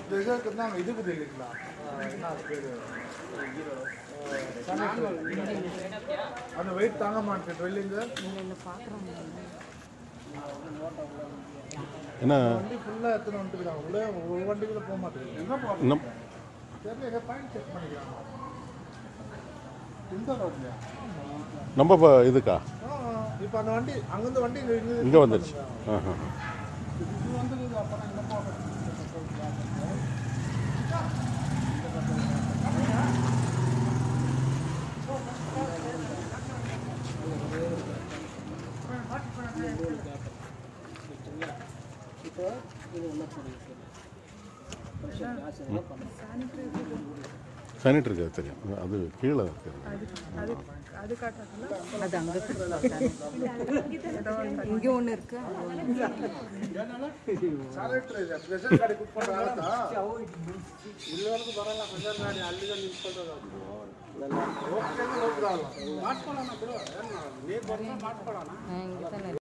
ப்ரெஷருக்கு நாங்கள் இதுக்கு தெரியுங்களா என்ன அது பேர் அந்த வெயிட் தாங்க மாட்டேன் ட்ரெல்லிங்க என்ன வண்டி ஃபுல்லாக எத்தனை வந்துருக்காங்க உள்ளே ஒரு வண்டிக்குள்ள போக மாட்டேங்குது எங்கே போகணும் நம் தெரியல எங்கள் பாயிண்ட் செக் பண்ணிக்கிறாங்க இந்த ரோட்லையா நம்ம இப்போ இதுக்கா இப்போ அந்த வண்டி அங்கேருந்து வண்டி இங்கே இங்கே இங்கே வந்துருச்சு ஆஹா இது வந்துருக்குது அப்புறம் இங்கே போகணும் இப்போ இது என்ன பண்ணுங்க சார் காசு எல்லாம் பண்ணுங்க சானிட்டரி தெரியும் அது கீழே இருக்குது அது அங்க இங்க ஒண்ணு இருக்கு ಸ್ಯಾನಿಟೈಸರ್ ಪ್ರೆಷರ್ ಗಾಡಿ ಕುತ್ಕೊಂಡು ಆಗುತ್ತಾ ಇಲ್ಲಿವರೆಗೂ ಬರಲ್ಲ ಪ್ರೆಷರ್ ಗಾಡಿ ಅಲ್ಲಿಗೆ ನಿಂತ್ಕೊಳ್ಳೋದು ಹೋಗ್ತೇನೆ ಹೋಗ್ಬಿಡಲ್ಲ ಮಾಡ್ಕೊಳ್ಳೋಣ ಬಿಡು ಏನು ನೀರು ಬಂದ್ರೆ ಮಾಡ್ಕೊಳ್ಳೋಣ இங்க தானே